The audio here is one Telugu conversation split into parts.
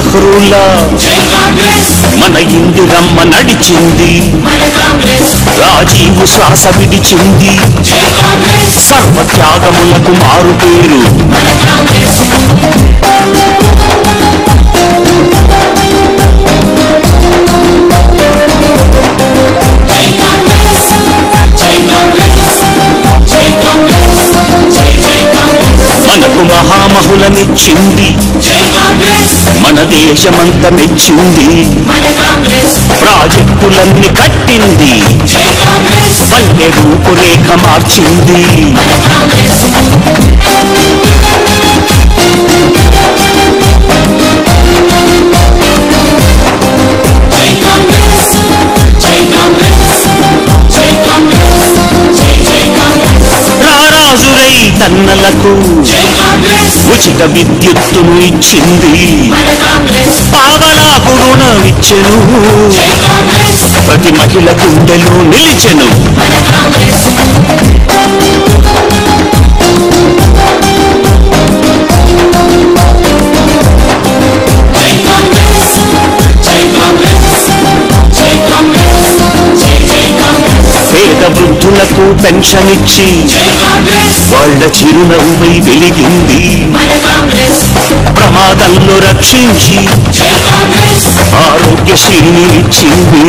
నెహ్రూలా మన ఇందిరమ్మ నడిచింది రాజీవు శ్వాస విడిచింది సర్వ త్యాగములకు మారు పేరు మనకు మహామహులనిచ్చింది మన దేశమంత మెచ్చింది ప్రాజెక్టులన్నీ కట్టింది పల్లె రూపురేఖ మార్చింది రారాజురై తన్నలకు ఉచిత విద్యుత్తును ఇచ్చింది పావలాకు రుణమిచ్చెను ప్రతి మహిళ గుండెలు నిలిచెను పేద వృద్ధులకు పెన్షన్ ఇచ్చి వాళ్ళ చిరునవ్వై వెలిగింది ప్రమాదంలో రక్షించి ఆరోగ్యశ్రీని ఇచ్చింది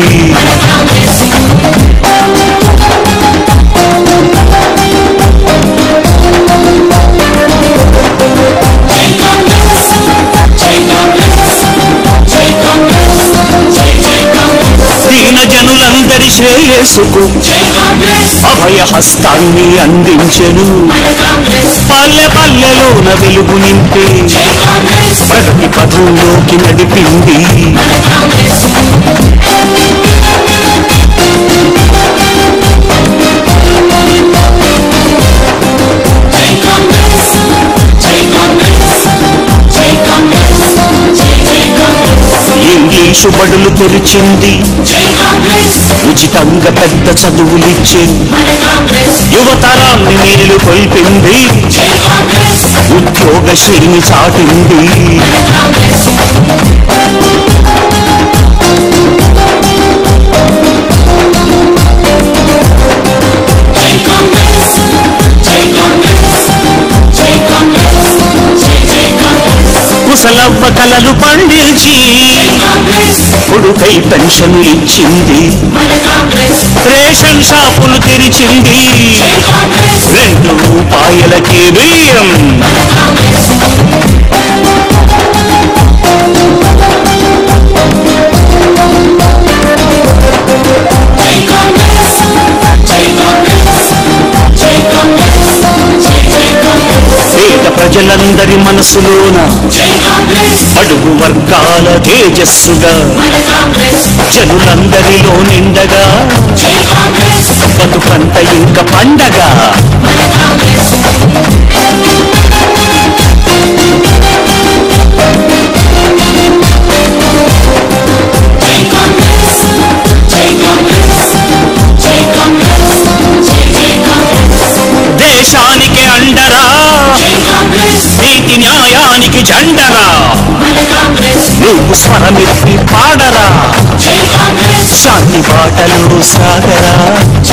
దీన జనులందరి శ్రేయస్సుకు అభయ హస్తాన్ని అందించెను పల్లె పల్లెలోన వెలుగు నింపే ప్రగతి పథంలోకి నడిపింది ఇంగ్లీషు బడులు తెరిచింది ఉచితంగా పెద్ద చదువులిచ్చి యువతరాన్ని మేలు కొల్పింది ఉద్యోగశ్రీని చాటింది కుశలవ్వ కలలు పండించి కొడుకై పెన్షన్ ఇచ్చింది రేషన్ షాపులు తెరిచింది రెండు రూపాయలకే బియ్యం పేద ప్రజలందరి మనసులోన అడుగు వర్గాల తేజస్సుగా జనులందరిలో నిండగా బతుకంత ఇంక పండగ దేశానికి అండరా నీతి న్యాయానికి జెండరా నువ్వు స్వరమెత్తి పాడరా శాంతి బాటలు సాగరా